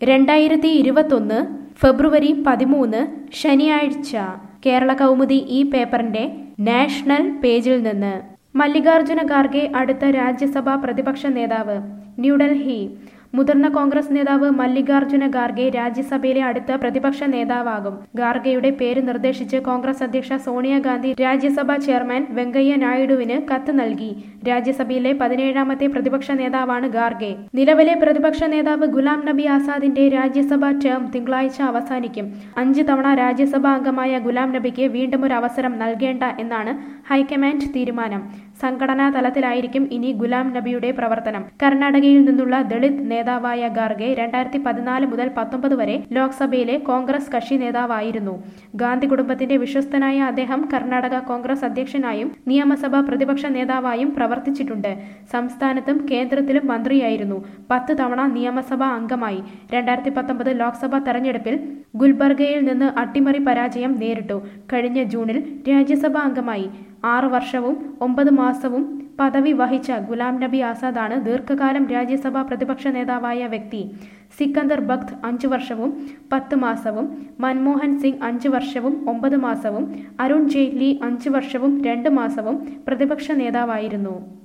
രണ്ടായിരത്തി ഇരുപത്തൊന്ന് ഫെബ്രുവരി പതിമൂന്ന് ശനിയാഴ്ച കേരള കൗമുദി ഈ പേപ്പറിന്റെ നാഷണൽ പേജിൽ നിന്ന് മല്ലികാർജുന ഖാർഗെ അടുത്ത രാജ്യസഭാ പ്രതിപക്ഷ നേതാവ് ന്യൂഡൽഹി മുതിർന്ന കോൺഗ്രസ് നേതാവ് മല്ലികാർജുന ഖാർഗെ രാജ്യസഭയിലെ അടുത്ത പ്രതിപക്ഷ നേതാവാകും ഖാർഗെയുടെ പേര് നിർദ്ദേശിച്ച് കോൺഗ്രസ് അധ്യക്ഷ സോണിയാഗാന്ധി രാജ്യസഭാ ചെയർമാൻ വെങ്കയ്യ നായിഡുവിന് കത്ത് നൽകി രാജ്യസഭയിലെ പതിനേഴാമത്തെ പ്രതിപക്ഷ നേതാവാണ് ഖാർഗെ നിലവിലെ പ്രതിപക്ഷ നേതാവ് ഗുലാം നബി ആസാദിന്റെ രാജ്യസഭാ ടേം തിങ്കളാഴ്ച അവസാനിക്കും അഞ്ച് തവണ രാജ്യസഭാ അംഗമായ ഗുലാം നബിക്ക് വീണ്ടും ഒരു അവസരം നൽകേണ്ട എന്നാണ് ഹൈക്കമാൻഡ് തീരുമാനം സംഘടനാ തലത്തിലായിരിക്കും ഇനി ഗുലാം നബിയുടെ പ്രവർത്തനം കർണാടകയിൽ നിന്നുള്ള ദളിത് നേതാവായ ഖാർഗെ രണ്ടായിരത്തി പതിനാല് മുതൽ പത്തൊമ്പത് വരെ ലോക്സഭയിലെ കോൺഗ്രസ് കക്ഷി നേതാവായിരുന്നു ഗാന്ധി കുടുംബത്തിന്റെ വിശ്വസ്തനായ അദ്ദേഹം കർണാടക കോൺഗ്രസ് അധ്യക്ഷനായും നിയമസഭാ പ്രതിപക്ഷ നേതാവായും പ്രവർത്തിച്ചിട്ടുണ്ട് സംസ്ഥാനത്തും കേന്ദ്രത്തിലും മന്ത്രിയായിരുന്നു പത്ത് തവണ നിയമസഭാ അംഗമായി രണ്ടായിരത്തി പത്തൊമ്പത് ലോക്സഭാ തെരഞ്ഞെടുപ്പിൽ ഗുൽബർഗയിൽ നിന്ന് അട്ടിമറി പരാജയം നേരിട്ടു കഴിഞ്ഞ ജൂണിൽ രാജ്യസഭാ അംഗമായി ആറ് വർഷവും ഒമ്പത് മാസവും പദവി വഹിച്ച ഗുലാം നബി ആസാദാണ് ദീർഘകാലം രാജ്യസഭാ പ്രതിപക്ഷ നേതാവായ വ്യക്തി സിക്കന്ദർ ബഖ്ത് അഞ്ചു വർഷവും പത്ത് മാസവും മൻമോഹൻ സിംഗ് അഞ്ചു വർഷവും ഒമ്പത് മാസവും അരുൺ ജെയ്റ്റ്ലി അഞ്ചു വർഷവും രണ്ട് മാസവും പ്രതിപക്ഷ നേതാവായിരുന്നു